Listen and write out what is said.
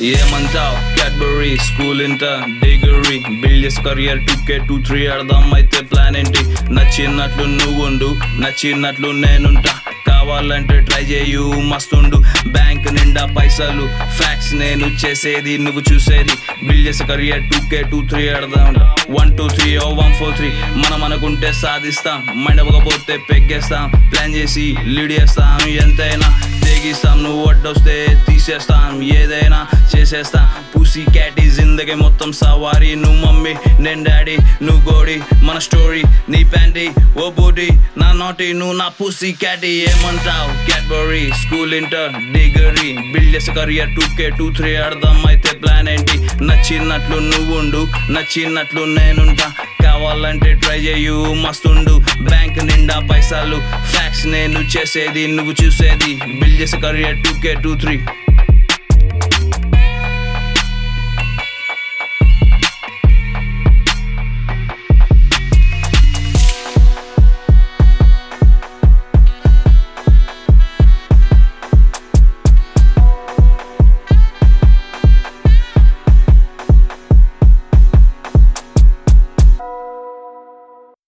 ఏమంటావ్ Cadbury school inter degree builds career two K two three అర్థం అయితే plan ఏంటి నచ్చినట్లు నువ్వు ఉండు నచ్చినట్లు నేనుంటా కావాలంటే ట్రై చేయు మస్తుండు బ్యాంక్ నిండా పైసలు ఫ్యాక్స్ నేను చేసేది నువ్వు చూసేది బిల్డ్ చేసే career two K two three అడదాం one two three oh one four three మనం అనుకుంటే సాధిస్తాం మైండ్ అవ్వకపోతే పెగ్గేస్తాం ప్లాన్ చేసి లీడ్ చేస్తాం ఎంతైనా తెగిస్తాం నువ్వు అడ్డొస్తే తీసేస్తాం ఏదైనా చేసేస్తాం పూసి క్యాటీ జిందగీ మొత్తం సవారీ నువ్వు మమ్మీ నేను డాడీ నువ్వు గోడి మన స్టోరీ నీ ప్యాంటీ ఓ బోడి నా నాటి నువ్వు నా పూసి క్యాటీ ఏమంటావు Cadbury school inter degree build చేసే career two K two three అర్థం అయితే ప్లాన్ ఏంటి నచ్చినట్లు నువ్వు ఉండు నచ్చినట్లు నేనుంటా కావాలంటే ట్రై చేయు మస్తుండు బ్యాంక్ నిండా పైసలు ఫ్యాక్స్ నేను చేసేది నువ్వు చూసేది బిల్డ్ చేసే career two K two three